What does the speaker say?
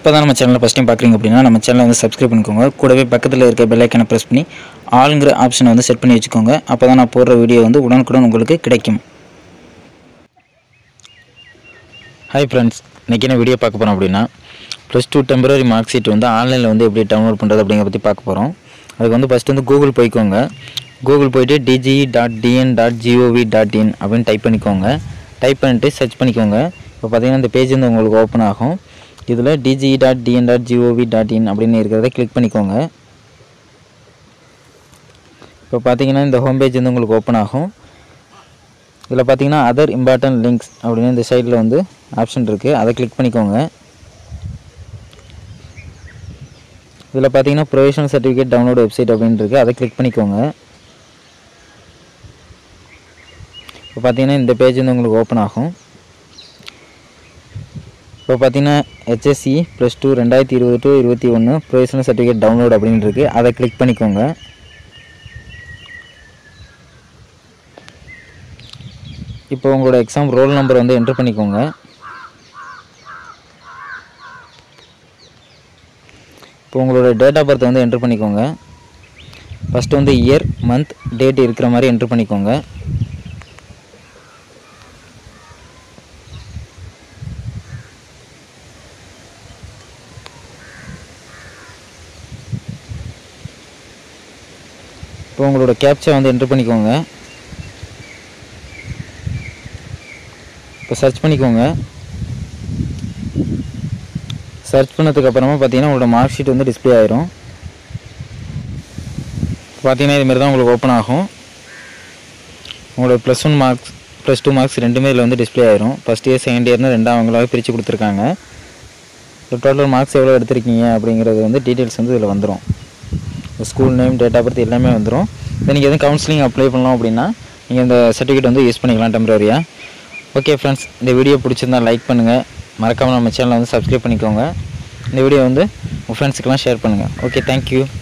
இப்போ தான் நம்ம சேனலை ஃபஸ்ட் டைம் பார்க்குறீங்க அப்படின்னா நம்ம சேனலை வந்து சப்ஸ்கிரைப் பண்ணிக்கோங்க கூடவே பக்கத்தில் இருக்க பெல் ஐக்கனை ப்ரெஸ் பண்ணி ஆளுங்கிற ஆப்ஷனை வந்து செட் பண்ணி வச்சுக்கோங்க அப்போ தான் நான் போடுற வீடியோ வந்து உடனுக்குடன் உங்களுக்கு கிடைக்கும் ஹாய் ஃப்ரெண்ட்ஸ் இன்றைக்கி என்ன வீடியோ பார்க்க போகிறோம் அப்படின்னா plus two temporary mark sheet வந்து ஆன்லைனில் வந்து எப்படி டவுன்லோட் பண்ணுறது அப்படிங்கிற பற்றி பார்க்க போகிறோம் அதுக்கு வந்து ஃபஸ்ட்டு வந்து கூகுள் போய்க்கோங்க கூகுள் போயிட்டு DG dot TN dot GOV dot in அப்படின்னு டைப் பண்ணிக்கோங்க டைப் பண்ணிட்டு சர்ச் பண்ணிக்கோங்க இப்போ பார்த்தீங்கன்னா இந்த பேஜ் வந்து உங்களுக்கு ஓப்பன் ஆகும் இதில் DG dot TN dot GOV dot in அப்படின்னு இருக்கிறத கிளிக் பண்ணிக்கோங்க இப்போ பார்த்தீங்கன்னா இந்த ஹோம் பேஜ் வந்து உங்களுக்கு ஓப்பன் ஆகும் இதில் பார்த்தீங்கன்னா அதர் இம்பார்ட்டன்ட் லிங்க்ஸ் அப்படின்னு இந்த சைடில் வந்து ஆப்ஷன் இருக்குது அதை கிளிக் பண்ணிக்கோங்க இதில் பார்த்தீங்கன்னா ப்ரொவிஷனல் சர்டிஃபிகேட் டவுன்லோட் வெப்சைட் அப்படின்னு இருக்குது அதை கிளிக் பண்ணிக்கோங்க இப்போ பார்த்தீங்கன்னா இந்த பேஜ் வந்து உங்களுக்கு ஓப்பன் ஆகும் இப்போ பார்த்தீங்கன்னா ஹெச்எஸ்சி ப்ளஸ் டூ ரெண்டாயிரத்தி இருபது டு இருபத்தி ஒன்று ப்ரொவிஷனல் சர்டிஃபிகேட் டவுன்லோட் அப்படின்னு இருக்குது அதை கிளிக் பண்ணிக்கோங்க இப்போ உங்களோட எக்ஸாம் ரோல் நம்பர் வந்து என்ட்ரு பண்ணிக்கோங்க இப்போ உங்களோட டேட் ஆஃப் பர்த் வந்து என்ட்ரு பண்ணிக்கோங்க ஃபஸ்ட்டு வந்து இயர் மந்த் டேட் இருக்கிற மாதிரி என்ட்ரு பண்ணிக்கோங்க இப்போ உங்களோட கேப்ச்சா வந்து என்ட்ரு பண்ணிக்கோங்க இப்போ சர்ச் பண்ணிக்கோங்க சர்ச் பண்ணதுக்கு அப்புறமா பார்த்தீங்கன்னா உங்களோட மார்க் ஷீட் வந்து டிஸ்ப்ளே ஆயிரும் பார்த்தீங்கன்னா இதுமாரி தான் உங்களுக்கு ஓப்பன் ஆகும் உங்களோட plus one marks plus two marks ரெண்டுமே இதில் வந்து டிஸ்ப்ளே ஆயிரும் ஃபஸ்ட் இயர் செகண்ட் இயர்னு ரெண்டாம் அவங்களாக பிரித்து கொடுத்துருக்காங்க டோட்டல் மார்க்ஸ் எவ்வளோ எடுத்திருக்கீங்க அப்படிங்கிறது வந்து டீட்டெயில்ஸ் வந்து இதில் வந்துடும் school name date of birth எல்லாமே வந்துடும் இப்போ நீங்கள் எதுவும் கவுன்சிலிங் அப்ளை பண்ணலாம் அப்படின்னா நீங்கள் இந்த சர்டிஃபிகேட் வந்து யூஸ் பண்ணிக்கலாம் டெம்பரரியாக ஓகே ஃப்ரெண்ட்ஸ் இந்த வீடியோ பிடிச்சிருந்தா லைக் பண்ணுங்கள் மறக்காமல் நம்ம சேனலை வந்து சப்ஸ்கிரைப் பண்ணிக்கோங்க இந்த வீடியோ வந்து உங்கள் ஃப்ரெண்ட்ஸுக்கெல்லாம் ஷேர் பண்ணுங்கள் ஓகே தேங்க்யூ